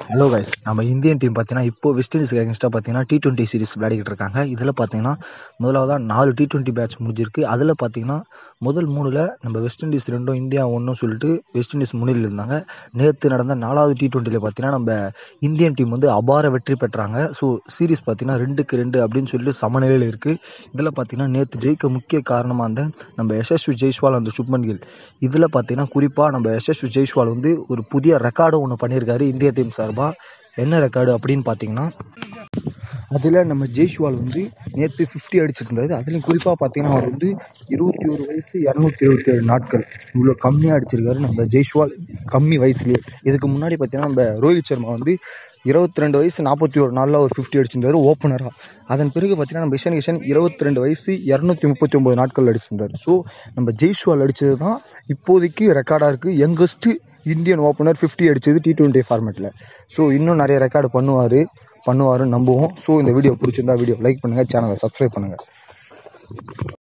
hello guys நம்ம Indian team பார்த்தீங்கன்னா இப்போ வெஸ்ட் இண்டீஸ்க்கு அகேன்ஸ்டாக பார்த்தீங்கன்னா டி டுவெண்ட்டி சீரிஸ் விளையாடிக்கிட்டு இருக்காங்க இதில் பார்த்தீங்கன்னா முதலாவதாக நாலு டி டுவெண்ட்டி பேட்ச் முடிஞ்சிருக்கு அதில் பார்த்தீங்கன்னா முதல் மூணில் நம்ம வெஸ்ட் இண்டீஸ் ரெண்டும் இந்தியா ஒன்றும் சொல்லிட்டு வெஸ்ட் இண்டீஸ் முன்னிலையில் இருந்தாங்க நேற்று நடந்த நாலாவது டி டுவெண்ட்டியில் பார்த்தீங்கன்னா நம்ம இந்தியன் டீம் வந்து அபார வெற்றி பெற்றாங்க ஸோ சீரிஸ் பார்த்தீங்கன்னா ரெண்டுக்கு ரெண்டு அப்படின்னு சொல்லிட்டு சமநிலையில் இருக்குது இதில் பார்த்தீங்கன்னா நேற்று ஜெயிக்க முக்கிய காரணமாக இருந்த நம்ம யசஸ்வி ஜெய்ஸ்வால் அந்த சுப்மன் கில் இதில் பார்த்தீங்கன்னா குறிப்பாக நம்ம யசஸ்வி ஜெய்ஸ்வால் வந்து ஒரு புதிய ரெக்கார்டும் ஒன்று பண்ணியிருக்காரு இந்திய டீம் சார்பாக என்ன ரெக்கார்டு அப்படின்னு பார்த்தீங்கன்னா அதில் நம்ம ஜெய்ஸ்வால் வந்து நேற்று ஃபிஃப்டி அடிச்சிருந்தாரு அதுலேயும் குறிப்பாக பார்த்தீங்கன்னா அவர் வந்து இருபத்தி ஒரு வயசு இரநூத்தி இருபத்தி ஏழு நாட்கள் இவ்வளோ கம்மியாக அடிச்சிருக்காரு நம்ம ஜெய்ஸ்வால் கம்மி வயசுலேயே இதுக்கு முன்னாடி பார்த்தீங்கன்னா நம்ம ரோஹித் சர்மா வந்து இருபத்தி ரெண்டு வயசு நாற்பத்தி ஒரு நாளில் ஒரு ஃபிஃப்டி அடிச்சிருந்தாரு ஓப்பனராக அதன் பிறகு பார்த்தீங்கன்னா நம்ம இஷன் கிஷன் இருபத்தி ரெண்டு வயசு இரநூத்தி முப்பத்தி ஒம்பது நாட்கள் அடிச்சிருந்தார் ஸோ நம்ம ஜெய்ஸ்வால் அடித்தது தான் இப்போதைக்கு ரெக்கார்டாக இருக்குது யங்கஸ்ட்டு இந்தியன் ஓப்பனர் ஃபிஃப்டி அடித்தது டி டுவெண்ட்டி ஃபார்மேட்டில் ஸோ இன்னும் நிறைய ரெக்கார்டு பண்ணுவார் பண்ணுவாருன்னு நம்புவோம் ஸோ இந்த வீடியோ பிடிச்சிருந்தா வீடியோ லைக் பண்ணுங்கள் சேனலை சப்ஸ்கிரைப் பண்ணுங்கள்